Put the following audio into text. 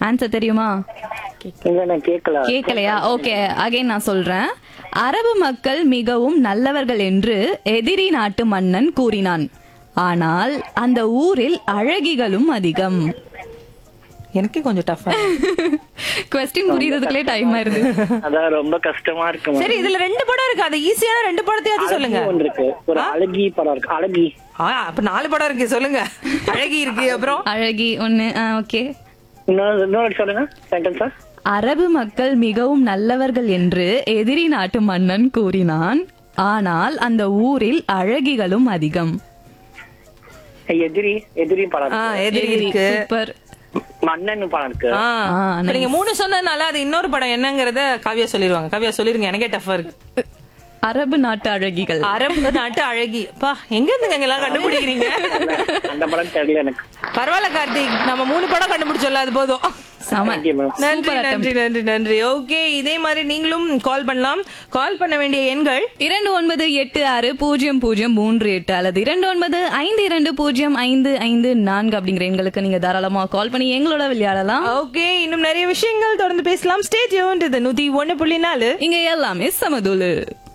Answer தெரியுமா இல்ல நான் கேட்கல கேட்கலையா ஓகே அகைன் நான் சொல்றேன் அரபு மக்கள் மிகவும் நல்லவர்கள் என்று எதிரி நாட்டு மன்னன் கூறினான் ஆனால் அந்த ஊரில் அழகிகளும் அதிகம் எனக்கே கொஞ்சம் டஃபா கொஸ்டின் புரியுறதுக்குள்ளே டைம் ஆயிருது அதான் ரொம்ப கஷ்டமா இருக்கு சரி இதுல ரெண்டு படம் இருக்கு அது ஈஸியான ரெண்டு படத்தையாவது சொல்லுங்க ஒன்று இருக்கு ஒரு அழகி படம் இருக்கு அழகி ஆ, அப்ப நாலு படம் இருக்கு சொல்லுங்க அழகி இருக்கு அப்புறம் அழகி ஒண்ணு ஓகே இன்னொரு இன்னொரு சொல்லுங்க சென்டென்ஸா அரபு மக்கள் மிகவும் நல்லவர்கள் என்று எதிரி நாட்டு மன்னன் கூறினான் ஆனால் அந்த ஊரில் அழகிகளும் அதிகம் எதிரி எதிரி படம் ஆ, இருக்கு எதிரி இருக்கு சூப்பர் மன்னன் படம் இருக்கு ஆ, ஆ, இப்ப நீங்க மூணு சொன்னதுனால அது இன்னொரு படம் என்னங்கறத காவியா சொல்லிருவாங்க காவியா சொல்லிருங்க எனக்கே டஃபா இருக்கு அரபு நாட்டு அழகிகள் அரபு நாட்டு அழகி பா எங்க இருந்து எல்லாம் கண்டுபிடிக்கிறீங்க அந்த படம் தெரியல எனக்கு பரவாயில்ல கார்த்திக் நம்ம மூணு படம் கண்டுபிடிச்சோம்ல அது போதும் செம Thank you, ma'am. நன்றி Super attempt. நன்றி நன்றி நன்றி ஓகே இதே மாதிரி நீங்களும் கால் பண்ணலாம் கால் பண்ண வேண்டிய எண்கள் இரண்டு ஒன்பது எட்டு ஆறு பூஜ்ஜியம் பூஜ்ஜியம் மூன்று எட்டு அல்லது இரண்டு ஒன்பது ஐந்து இரண்டு பூஜ்ஜியம் ஐந்து ஐந்து நான்கு அப்படிங்கிற எண்களுக்கு நீங்க தாராளமா கால் பண்ணி எங்களோட விளையாடலாம் ஓகே இன்னும் நிறைய விஷயங்கள் தொடர்ந்து பேசலாம் ஸ்டேஜ் இது நூத்தி ஒண்ணு புள்ளி நாலு இங்க எல்லாமே சமதுலு